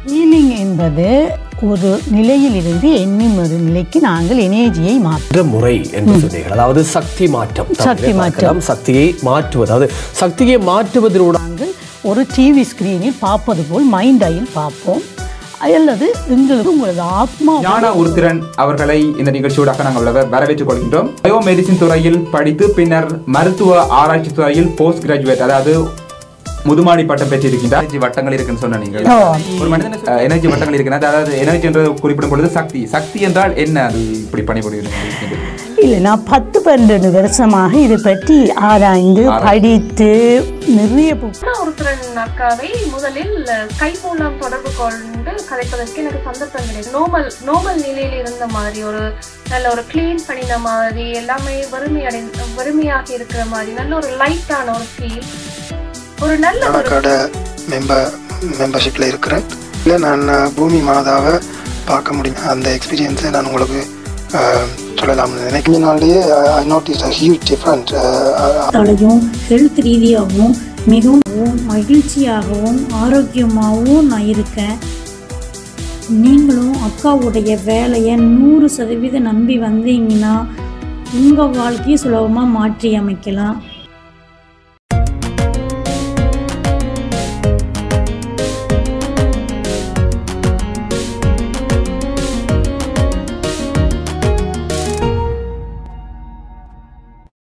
Healing என்பது ஒரு நிலையிலிருந்து இன்னும் ஒரு நிலைக்கு நாங்கள் எனர்ஜியை மாற்ற என்ற முறை என்று சொன்னீர்கள் அதாவது சக்தி மாற்றம் சக்தி தமிழிலே மாற்றம். பார்க்கலாம். சக்தியை மாற்றுவது அதாவது சக்தியை மாற்றுவதனோட நாங்கள் ஒரு டிவி ஸ்கிரீனில் பார்ப்பது போல் மைண்ட் ஐயில் பார்ப்போம் அல்லது எங்களுக்கு உங்களது ஆத்மா ஞான உருத்திரன் அவர்களை இந்த நிகழ்ச்சியோடாக நாங்கள் வர- வரவேற்றுக் கொள்கின்றோம் பயோ மெடிசின் துறையில் படித்து பின்னர் மருத்துவ ஆராய்ச்சி துறையில் போஸ்ட் கிராஜுவேட் அதாவது முதுமாடி பட்டம் பெற்றிருக்கின்றார் எனர்ஜி வட்டங்கள் இருக்குன்னு சொன்ன நீங்கள் ஓ. ஒரு மனிதன் எனர்ஜி வட்டங்கள் இருக்கிறது அதாவது எனர்ஜி என்று குறிப்பிடும் பொழுது சக்தி சக்தி என்றால் என்ன அது இப்படி பணிபுரியுது இல்லை நான் பத்து பன்னெண்டு வருஷமாக இதை பற்றி ஆராய்ந்து படித்து நிறைய புக் ஒருத்தரன் அக்காவை முதலில் கை மூலம் தொடர்பு கொண்டு கதைப்பதற்கு எனக்கு சந்தர்ப்பம் கிடையாது நோமல் நோமல் நிலையில் இருந்த மாதிரி ஒரு நல்ல ஒரு க்ளீன் பண்ணின மாதிரி எல்லாமே வறுமை அடை வறுமையாக இருக்கிற மாதிரி நல்ல ஒரு லைட்டான ஒரு ஃபீல் ஒரு நல்ல ஒரு கணக்காட மெம்பர் மெம்பர்ஷிப்பில் இருக்கிறேன் இல்லை நான் அஹ், பூமி மாதாவை பார்க்க முடியும் அந்த எக்ஸ்பீரியன்ஸை நான் உங்களுக்கு அஹ், சொல்லலாம்னு நினைக்கிறேன் நாள்லேயே I notice a huge different தலையும் ஹெல்த் ரீதியாகவும் மிகவும் மகிழ்ச்சியாகவும் ஆரோக்கியமாகவும் நான் இருக்கேன் நீங்களும் அக்காவுடைய வேலையை நூறு சதவீதம் நம்பி வந்தீங்கன்னா உங்கள் வாழ்க்கையை சுலபமாக மாற்றி அமைக்கலாம்